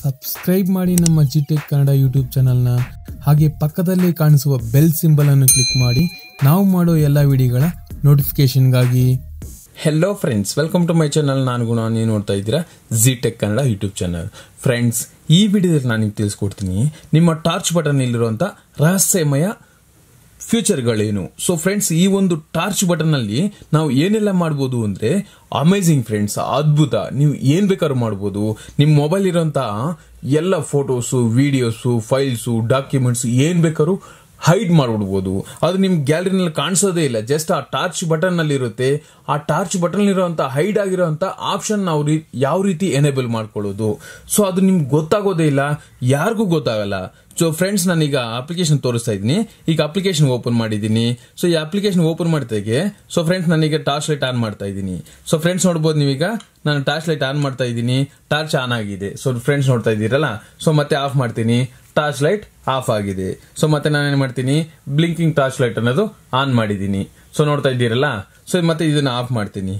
subscribe ಮಾಡಿ ನಮ್ಮ G tech Kannada YouTube ಚಾನಲ್ನ ಹಾಗೆ ಪಕ್ಕದಲ್ಲಿ ಕಾಣಿಸುವ ಬೆಲ್ ಸಿಂಬಲ್ ಅನ್ನು ಕ್ಲಿಕ್ ಮಾಡಿ ನಾವು ಮಾಡೋ ಎಲ್ಲ ವಿಡಿಯೋಗಳ ನೋಟಿಫಿಕೇಶನ್ಗಾಗಿ hello friends welcome to my channel ನಾನು ಗುಣ ನೀವು ನೋಡ್ತಾ ಇದ್ದೀರಾ G tech Kannada YouTube channel friends ಈ ವಿಡಿಯೋದಲ್ಲಿ ನಾನು ನಿಮ್ಗೆ ತಿಳಿಸ್ಕೊಡ್ತೀನಿ ನಿಮ್ಮ ಟಾರ್ಚ್ ಬಟನ್ ಇಲ್ಲಿರುವಂಥ ರಹಸ್ಯಮಯ ಫ್ಯೂಚರ್ಗಳೇನು ಸೊ ಫ್ರೆಂಡ್ಸ್ ಈ ಒಂದು ಟಾರ್ಚ್ ಬಟನ್ ಅಲ್ಲಿ ನಾವು ಏನೆಲ್ಲ ಮಾಡ್ಬೋದು ಅಂದ್ರೆ ಅಮೇಝಿಂಗ್ ಫ್ರೆಂಡ್ಸ್ ಅದ್ಭುತ ನೀವು ಏನ್ ಬೇಕಾದ್ರೂ ಮಾಡ್ಬೋದು ನಿಮ್ಮ ಮೊಬೈಲ್ ಇರೋಂಥ ಎಲ್ಲ ಫೋಟೋಸು ವಿಡಿಯೋಸು ಫೈಲ್ಸು ಡಾಕ್ಯುಮೆಂಟ್ಸ್ ಏನ್ ಬೇಕಾದ್ರೂ ಹೈಡ್ ಮಾಡ್ಬಿಡ್ಬೋದು ಅದು ನಿಮ್ ಗ್ಯಾಲರಿನಲ್ಲಿ ಕಾಣಿಸೋದೇ ಇಲ್ಲ ಜಸ್ಟ್ ಆ ಟಾರ್ಚ್ ಬಟನ್ ನಲ್ಲಿ ಇರುತ್ತೆ ಆ ಟಾರ್ಚ್ ಬಟನ್ ಇರುವಂತ ಹೈಡ್ ಆಗಿರುವಂತ ಆಪ್ಷನ್ ನಾವು ರೀ- ಯಾವ ರೀತಿ ಎನೇಬಲ್ ಮಾಡ್ಕೊಳ್ಳೋದು ಸೊ ಅದು ನಿಮ್ಗೆ ಗೊತ್ತಾಗೋದೇ ಇಲ್ಲ ಯಾರಿಗೂ ಗೊತ್ತಾಗಲ್ಲ ಸೊ ಫ್ರೆಂಡ್ಸ್ ನಾನೀಗ ಅಪ್ಲಿಕೇಶನ್ ತೋರಿಸ್ತಾ ಇದ್ದೀನಿ ಈಗ ಅಪ್ಲಿಕೇಶನ್ ಓಪನ್ ಮಾಡಿದ್ದೀನಿ ಸೊ ಈ ಅಪ್ಲಿಕೇಶನ್ ಓಪನ್ ಮಾಡ್ತಾಗೆ ಸೊ ಫ್ರೆಂಡ್ಸ್ ನಾನೀಗ ಟಾರ್ಚ್ ಲೈಟ್ ಆನ್ ಮಾಡ್ತಾ ಇದ್ದೀನಿ ಸೊ ಫ್ರೆಂಡ್ಸ್ ನೋಡ್ಬೋದು ನೀವೀಗ ನಾನು ಟಾರ್ಚ್ ಲೈಟ್ ಆನ್ ಮಾಡ್ತಾ ಇದ್ದೀನಿ ಟಾರ್ಚ್ ಆನ್ ಆಗಿದೆ ಸೊ ಫ್ರೆಂಡ್ಸ್ ನೋಡ್ತಾ ಇದ್ದೀರಲ್ಲ ಸೊ ಮತ್ತೆ ಆಫ್ ಮಾಡ್ತೀನಿ ಟಾರ್ಚ್ ಲೈಟ್ ಆಫ್ ಆಗಿದೆ ಸೊ ಮತ್ತೆ ನಾನೇನ್ ಮಾಡ್ತೀನಿ ಬ್ಲಿಂಕಿಂಗ್ ಟಾರ್ಚ್ ಲೈಟ್ ಅನ್ನೋದು ಆನ್ ಮಾಡಿದ್ದೀನಿ ಸೊ ನೋಡ್ತಾ ಇದ್ದೀರಲ್ಲ ಸೊ ಮತ್ತೆ ಇದನ್ನ ಆಫ್ ಮಾಡ್ತೀನಿ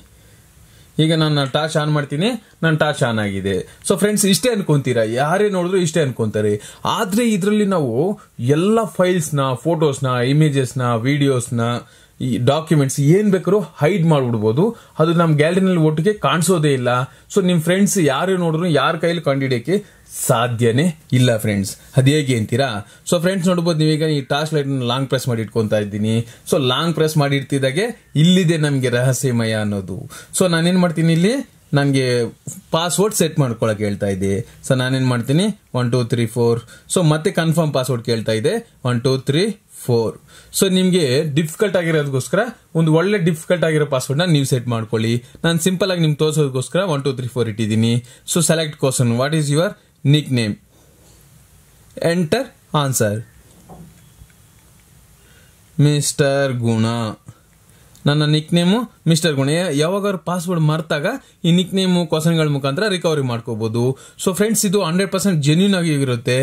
ಈಗ ನಾನು ಟಾರ್ಚ್ ಆನ್ ಮಾಡ್ತೀನಿ ನನ್ನ ಟಾರ್ಚ್ ಆನ್ ಆಗಿದೆ ಸೊ ಫ್ರೆಂಡ್ಸ್ ಇಷ್ಟೇ ಅನ್ಕೊಂತೀರಾ ಯಾರೇ ನೋಡಿದ್ರು ಇಷ್ಟೇ ಅನ್ಕೊಂತಾರೆ ಆದ್ರೆ ಇದರಲ್ಲಿ ನಾವು ಎಲ್ಲ ಫೈಲ್ಸ್ನ ಫೋಟೋಸ್ನ ಇಮೇಜಸ್ನ ವಿಡಿಯೋಸ್ನ ಈ ಡಾಕ್ಯುಮೆಂಟ್ಸ್ ಏನ್ ಬೇಕಾದ್ರೂ ಹೈಡ್ ಮಾಡ್ಬಿಡ್ಬೋದು ಅದು ನಮ್ಮ ಗ್ಯಾಲರಿನಲ್ಲಿ ಒಟ್ಟಿಗೆ ಕಾಣಿಸೋದೇ ಇಲ್ಲ ಸೊ ನಿಮ್ ಫ್ರೆಂಡ್ಸ್ ಯಾರು ನೋಡಿದ್ರು ಯಾರ ಕೈಲಿ ಕಂಡುಹಿಡಿಯಕ್ಕೆ ಸಾಧ್ಯನೇ ಇಲ್ಲ ಫ್ರೆಂಡ್ಸ್ ಅದು ಹೇಗೆ ಅಂತೀರಾ ಸೊ ಫ್ರೆಂಡ್ಸ್ ನೋಡ್ಬೋದು ನೀವೀಗ ಈ ಟಾರ್ಚ್ ಲೈಟ್ ಲಾಂಗ್ ಪ್ರೆಸ್ ಮಾಡಿ ಇಟ್ಕೊಂತಾ ಇದ್ದೀನಿ ಸೊ ಲಾಂಗ್ ಪ್ರೆಸ್ ಮಾಡಿ ಇಡ್ತಿದ್ದಾಗೆ ಇಲ್ಲಿದೆ ನಮಗೆ ರಹಸ್ಯಮಯ ಅನ್ನೋದು ಸೊ ನಾನೇನ್ ಮಾಡ್ತೀನಿ ಇಲ್ಲಿ ನನಗೆ ಪಾಸ್ವರ್ಡ್ ಸೆಟ್ ಮಾಡ್ಕೊಳಕ್ ಹೇಳ್ತಾ ಇದೆ ಸೊ ನಾನೇನ್ ಮಾಡ್ತೀನಿ one two three four so ಮತ್ತೆ ಕನ್ಫರ್ಮ್ ಪಾಸ್ವರ್ಡ್ ಕೇಳ್ತಾ ಇದೆ one two three four so ನಿಮ್ಗೆ ಡಿಫಿಕಲ್ಟ್ ಆಗಿರೋದಕ್ಕೋಸ್ಕರ ಒಂದು ಒಳ್ಳೆ ಡಿಫಿಕಲ್ಟ್ ಆಗಿರೋ ಪಾಸ್ವರ್ಡ್ ನ ನೀವು ಸೆಟ್ ಮಾಡ್ಕೊಳ್ಳಿ ನಾನು ಸಿಂಪಲ್ ಆಗಿ ನಿಮ್ಗೆ ತೋರಿಸೋದಕ್ಕೋಸ್ಕರ ಒನ್ ಟೂ ತ್ರೀ ಫೋರ್ ಇಟ್ಟಿದ್ದೀನಿ so select question what is your nickname enter answer Mr Guna ನನ್ನ ನಿಕ್ ನೇಮು ಮಿಸ್ಟರ್ ಗುಣ ಯಾವಾಗಾದ್ರು ಪಾಸ್ವರ್ಡ್ ಮರ್ತಾಗ ಈ ನಿಕ್ ನೇಮು ಕ್ವಶನ್ಗಳ ಮುಖಾಂತರ ರಿಕವರಿ ಮಾಡ್ಕೋಬಹುದು ಸೊ ಫ್ರೆಂಡ್ಸ್ ಇದು ಹಂಡ್ರೆಡ್ ಪರ್ಸೆಂಟ್ ಜೆನ್ಯೂನ್ ಆಗಿ ಇರುತ್ತೆ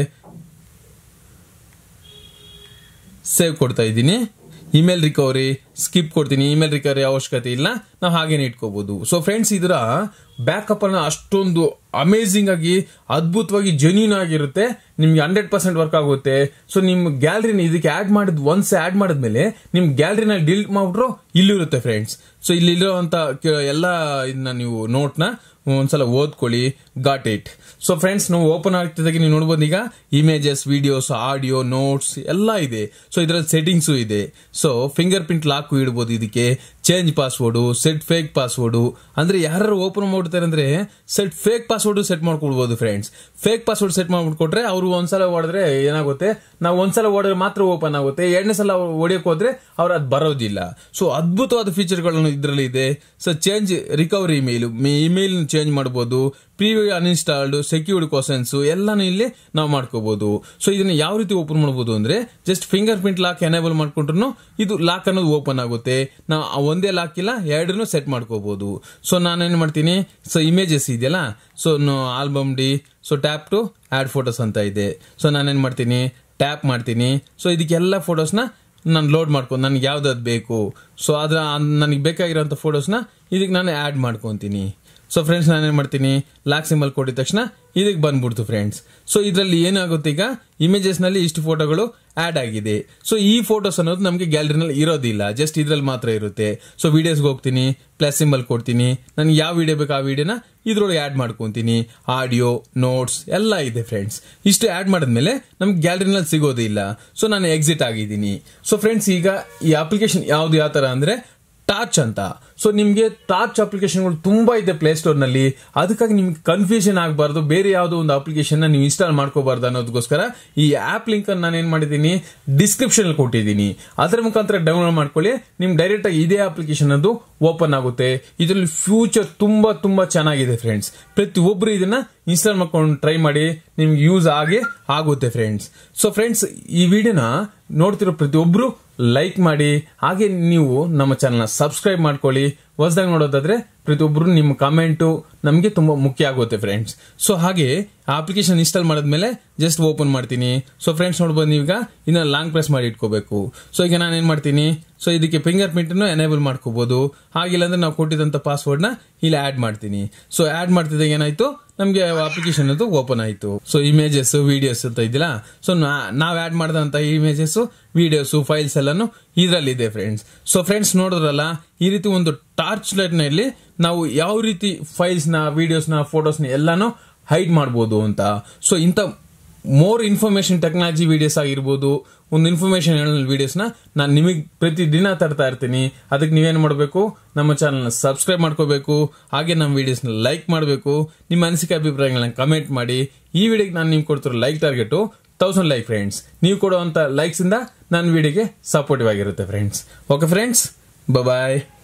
ಸೇವ್ ಕೊಡ್ತಾ ಇದ್ದೀನಿ ಇಮೇಲ್ ರಿಕವರಿ ಸ್ಕಿಪ್ ಕೊಡ್ತೀನಿ ಇಮೇಲ್ ರಿಕವರಿ ಅವಶ್ಯಕತೆ ಇಲ್ಲ ನಾವು ಹಾಗೇನೆ ಇಟ್ಕೋಬಹುದು ಸೊ ಫ್ರೆಂಡ್ಸ್ ಇದರ ಬ್ಯಾಕಪ್ ಅನ್ನ ಅಷ್ಟೊಂದು ಅಮೇಝಿಂಗ್ ಆಗಿ ಅದ್ಭುತವಾಗಿ ಜೆನ್ಯೂನ್ ಆಗಿರುತ್ತೆ ನಿಮ್ಗೆ ಹಂಡ್ರೆಡ್ ಪರ್ಸೆಂಟ್ ವರ್ಕ್ ಆಗುತ್ತೆ ಸೊ ನಿಮ್ ಗ್ಯಾಲರಿನ ಇದಕ್ಕೆ ಆಡ್ ಮಾಡಿದ್ ಒನ್ಸ್ ಆಡ್ ಮಾಡಿದ್ಮೇಲೆ ನಿಮ್ ಗ್ಯಾಲರಿನ ಡಿಲೀಟ್ ಮಾಡ್ಬಿಟ್ರು ಇಲ್ಲಿರುತ್ತೆ ಫ್ರೆಂಡ್ಸ್ ಸೊ ಇಲ್ಲಿ ಇರುವಂತ ಎಲ್ಲ ಇದನ್ನ ನೀವು ನೋಟ್ನ ಒಂದ್ಸಲ ಓದ್ಕೊಳ್ಳಿ ಗಾಟ್ ಇಟ್ ಸೊ ಫ್ರೆಂಡ್ಸ್ ನಾವು ಓಪನ್ ಆಗ್ತಿದ್ದಾಗೆ ನೀವು ನೋಡ್ಬೋದು ಈಗ ಇಮೇಜಸ್ ವಿಡಿಯೋಸ್ ಆಡಿಯೋ ನೋಟ್ಸ್ ಎಲ್ಲ ಇದೆ ಸೊ ಇದರಲ್ಲಿ ಸೆಟ್ಟಿಂಗ್ಸು ಇದೆ ಸೊ ಫಿಂಗರ್ ಪ್ರಿಂಟ್ ಲಾಕ್ ಇಡ್ಬೋದು ಇದಕ್ಕೆ change password set fake password ಅಂದ್ರೆ ಯಾರು ಓಪನ್ ಮಾಡ್ತಾರೆ ಅಂದ್ರೆ ಸೆಟ್ ಫೇಕ್ ಪಾಸ್ವರ್ಡ್ ಸೆಟ್ ಮಾಡ್ಕೊಳ್ಬಹುದು ಫ್ರೆಂಡ್ಸ್ ಫೇಕ್ ಪಾಸ್ವರ್ಡ್ ಸೆಟ್ ಮಾಡ್ಬಿಟ್ಕೊಟ್ರೆ ಅವರು ಒಂದ್ಸಲ ಹೊಡೆದ್ರೆ ಏನಾಗುತ್ತೆ ನಾವು ಒಂದ್ಸಲ ಹೊಡೆದ್ರೆ ಮಾತ್ರ ಓಪನ್ ಆಗುತ್ತೆ ಎರಡನೇ ಸಲ ಹೊಡಿಯಕ್ ಹೋದ್ರೆ ಅವ್ರು ಅದು ಬರೋದಿಲ್ಲ ಸೊ ಅದ್ಭುತವಾದ ಫೀಚರ್ಗಳನ್ನು ಇದರಲ್ಲಿ ಇದೆ so change recovery email email change ಮಾಡಬಹುದು ಪ್ರೀವಿಯೂ ಅನ್ಇನ್ಸ್ಟಾಲ್ಡ್ ಸೆಕ್ಯೂರ್ಡ್ ಕ್ವಶನ್ಸ್ ಎಲ್ಲಾನು ಇಲ್ಲಿ ನಾವು ಮಾಡ್ಕೋಬಹುದು ಸೊ ಇದನ್ನ ಯಾವ ರೀತಿ ಓಪನ್ ಮಾಡಬಹುದು ಅಂದ್ರೆ just fingerprint lock enable ಮಾಡ್ಕೊಂಡ್ರು ಇದು ಲಾಕ್ ಅನ್ನೋದು ಓಪನ್ ಆಗುತ್ತೆ ನಾವು ಆ ಒಂದೇ ಲಾಕ್ ಇಲ್ಲ ಎರಡನ್ನೂ ಸೆಟ್ ಮಾಡ್ಕೋಬಹುದು ಸೊ ನಾನೇನ್ ಮಾಡ್ತೀನಿ ಸೊ ಇಮೇಜಸ್ ಇದೆಯಲ್ಲ so album D so tap to add photos ಅಂತ ಇದೆ ಸೊ ನಾನೇನ್ ಮಾಡ್ತೀನಿ ಟ್ಯಾಪ್ ಮಾಡ್ತೀನಿ ಸೊ ಇದಕ್ಕೆಲ್ಲ ಫೋಟೋಸ್ನ ನಾನು ಲೋಡ್ ಮಾಡ್ಕೊಂಡು ನನಗೆ ಯಾವ್ದಾದ್ ಬೇಕು ಸೊ ಅದ್ರ ನನಗೆ ಬೇಕಾಗಿರೋಂಥ ಫೋಟೋಸ್ನ ಇದಕ್ಕೆ ನಾನು ಆ್ಯಡ್ ಮಾಡ್ಕೊತೀನಿ ಸೊ ಫ್ರೆಂಡ್ಸ್ ನಾನೇನು ಮಾಡ್ತೀನಿ ಲಾಕ್ ಸಿಂಬಲ್ ಕೊಟ್ಟಿದ ತಕ್ಷಣ ಇದಕ್ಕೆ ಬಂದ್ಬಿಡ್ತು ಫ್ರೆಂಡ್ಸ್ ಸೊ ಇದರಲ್ಲಿ ಏನಾಗುತ್ತೆ ಈಗ ಇಮೇಜಸ್ ನಲ್ಲಿ ಇಷ್ಟು ಫೋಟೋಗಳು ಆಡ್ ಆಗಿದೆ ಸೊ ಈ ಫೋಟೋಸ್ ಅನ್ನೋದು ನಮಗೆ ಗ್ಯಾಲರಿನಲ್ಲಿ ಇರೋದಿಲ್ಲ ಜಸ್ಟ್ ಇದ್ರಲ್ಲಿ ಮಾತ್ರ ಇರುತ್ತೆ ಸೊ ವಿಡಿಯೋಸ್ಗೆ ಹೋಗ್ತೀನಿ ಪ್ಲಸ್ ಸಿಂಬಲ್ ಕೊಡ್ತೀನಿ ನನಗೆ ಯಾವ ವಿಡಿಯೋ ಬೇಕು ಆ ವಿಡಿಯೋನ ಇದ್ರೊಳಗೆ ಆಡ್ ಮಾಡ್ಕೊತೀನಿ ಆಡಿಯೋ ನೋಟ್ಸ್ ಎಲ್ಲ ಇದೆ ಫ್ರೆಂಡ್ಸ್ ಇಷ್ಟು ಆಡ್ ಮಾಡಿದ್ಮೇಲೆ ನಮ್ಗೆ ಗ್ಯಾಲರಿನಲ್ಲಿ ಸಿಗೋದಿಲ್ಲ ಸೊ ನಾನು ಎಕ್ಸಿಟ್ ಆಗಿದ್ದೀನಿ ಸೊ ಫ್ರೆಂಡ್ಸ್ ಈಗ ಈ ಅಪ್ಲಿಕೇಶನ್ ಯಾವ್ದು ಯಾವ ತರ ಅಂದ್ರೆ ಟಾರ್ಚ್ ಅಂತ ಸೊ ನಿಮಗೆ ಟಾರ್ಚ್ ಅಪ್ಲಿಕೇಶನ್ಗಳು ತುಂಬಾ ಇದೆ ಪ್ಲೇಸ್ಟೋರ್ ನಲ್ಲಿ ಅದಕ್ಕಾಗಿ ನಿಮ್ಗೆ ಕನ್ಫ್ಯೂಷನ್ ಆಗಬಾರ್ದು ಬೇರೆ ಯಾವುದೋ ಒಂದು ಅಪ್ಲಿಕೇಶನ್ ನೀವು ಇನ್ಸ್ಟಾಲ್ ಮಾಡ್ಕೋಬಾರ್ದು ಅನ್ನೋದಕ್ಕೋಸ್ಕರ ಈ ಆಪ್ ಲಿಂಕ್ ಅನ್ನು ನಾನು ಏನ್ ಮಾಡಿದ್ದೀನಿ ಡಿಸ್ಕ್ರಿಪ್ಷನ್ ಕೊಟ್ಟಿದ್ದೀನಿ ಅದರ ಮುಖಾಂತರ ಡೌನ್ಲೋಡ್ ಮಾಡ್ಕೊಳ್ಳಿ ನಿಮ್ಗೆ ಡೈರೆಕ್ಟ್ ಆಗಿ ಇದೇ ಅಪ್ಲಿಕೇಶನ್ ಅದು ಓಪನ್ ಆಗುತ್ತೆ ಇದರಲ್ಲಿ ಫ್ಯೂಚರ್ ತುಂಬಾ ತುಂಬಾ ಚೆನ್ನಾಗಿದೆ ಫ್ರೆಂಡ್ಸ್ ಪ್ರತಿಯೊಬ್ಬರು ಇದನ್ನ ಇನ್ಸ್ಟಾಲ್ ಮಾಡ್ಕೊಂಡು ಟ್ರೈ ಮಾಡಿ ನಿಮ್ಗೆ ಯೂಸ್ ಆಗಿ ಆಗುತ್ತೆ ಫ್ರೆಂಡ್ಸ್ ಸೊ ಫ್ರೆಂಡ್ಸ್ ಈ ವಿಡಿಯೋನ ನೋಡ್ತಿರೋ ಪ್ರತಿಯೊಬ್ರು ಲೈಕ್ ಮಾಡಿ ಹಾಗೆ ನೀವು ನಮ್ಮ ಚಾನಲ್ನ ಸಬ್ಸ್ಕ್ರೈಬ್ ಮಾಡ್ಕೊಳ್ಳಿ ಹೊಸದಾಗಿ ನೋಡೋದಾದ್ರೆ ಪ್ರತಿಯೊಬ್ಬರು ನಿಮ್ಮ ಕಮೆಂಟು ನಮಗೆ ತುಂಬಾ ಮುಖ್ಯ ಆಗುತ್ತೆ ಫ್ರೆಂಡ್ಸ್ ಸೊ ಹಾಗೆ ಆ ಅಪ್ಲಿಕೇಶನ್ ಇನ್ಸ್ಟಾಲ್ ಮಾಡಿದ್ಮೇಲೆ ಜಸ್ಟ್ ಓಪನ್ ಮಾಡ್ತೀನಿ ಸೊ ಫ್ರೆಂಡ್ಸ್ ನೋಡ್ಬೋದು ನೀವೀಗ ಇನ್ನ ಲಾಂಗ್ ಪ್ರೆಸ್ ಮಾಡಿ ಇಟ್ಕೋಬೇಕು ಸೊ ಈಗ ನಾನು ಏನ್ ಮಾಡ್ತೀನಿ ಸೊ ಇದಕ್ಕೆ ಫಿಂಗರ್ ಪ್ರಿಂಟ್ ಎನೇಬಲ್ ಮಾಡ್ಕೋಬಹುದು ಹಾಗಿಲ್ಲ ಅಂದ್ರೆ ನಾವು ಕೊಟ್ಟಿದಂತ ಪಾಸ್ವರ್ಡ್ ನ ಇಲ್ಲಿ ಆಡ್ ಮಾಡ್ತೀನಿ ಸೊ ಆಡ್ ಮಾಡ್ತಿದ್ದಾಗ ಏನಾಯ್ತು ನಮಗೆ ಅಪ್ಲಿಕೇಶನ್ ಅದು ಓಪನ್ ಆಯಿತು ಸೊ ಇಮೇಜಸ್ ವಿಡಿಯೋಸ್ ಅಂತ ಇದಿಲ್ಲ ಸೊ ನಾವು ಆ್ಯಡ್ ಮಾಡಿದಂಥ ಇಮೇಜಸ್ ವಿಡಿಯೋಸ್ ಫೈಲ್ಸ್ ಎಲ್ಲಾನು ಇದರಲ್ಲಿದೆ ಫ್ರೆಂಡ್ಸ್ ಸೊ ಫ್ರೆಂಡ್ಸ್ ನೋಡಿದ್ರಲ್ಲ ಈ ರೀತಿ ಒಂದು ಟಾರ್ಚ್ ಲೈಟ್ನಲ್ಲಿ ನಾವು ಯಾವ ರೀತಿ ಫೈಲ್ಸ್ನ ವಿಡಿಯೋಸ್ನ ಫೋಟೋಸ್ನ ಎಲ್ಲಾನು ಹೈಡ್ ಮಾಡ್ಬೋದು ಅಂತ ಸೊ ಇಂಥ ಮೋರ್ ಇನ್ಫಾರ್ಮೇಶನ್ ಟೆಕ್ನಾಲಜಿ ವಿಡಿಯೋಸ್ ಆಗಿರ್ಬೋದು ಒಂದು ಇನ್ಫಾರ್ಮೇಶನ್ ವಿಡಿಯೋಸ್ನ ನಾನು ನಿಮಗೆ ಪ್ರತಿದಿನ ತರ್ತಾ ಇರ್ತೀನಿ ಅದಕ್ಕೆ ನೀವೇನು ಮಾಡಬೇಕು ನಮ್ಮ ಚಾನಲ್ನ ಸಬ್ಸ್ಕ್ರೈಬ್ ಮಾಡ್ಕೋಬೇಕು ಹಾಗೆ ನಮ್ಮ ವಿಡಿಯೋಸ್ನ ಲೈಕ್ ಮಾಡಬೇಕು ನಿಮ್ಮ ಅನಿಸಿಕೆ ಅಭಿಪ್ರಾಯಗಳನ್ನ ಕಮೆಂಟ್ ಮಾಡಿ ಈ ವಿಡಿಯೋಗೆ ನಾನು ನಿಮ್ಗೆ ಕೊಡ್ತಿರೋ like target thousand like friends ನೀವು ಕೊಡುವಂಥ ಲೈಕ್ಸಿಂದ ನನ್ನ ವಿಡಿಯೋಗೆ ಸಪೋರ್ಟಿವ್ ಆಗಿರುತ್ತೆ ಫ್ರೆಂಡ್ಸ್ ಓಕೆ ಫ್ರೆಂಡ್ಸ್ ಬಾಯ್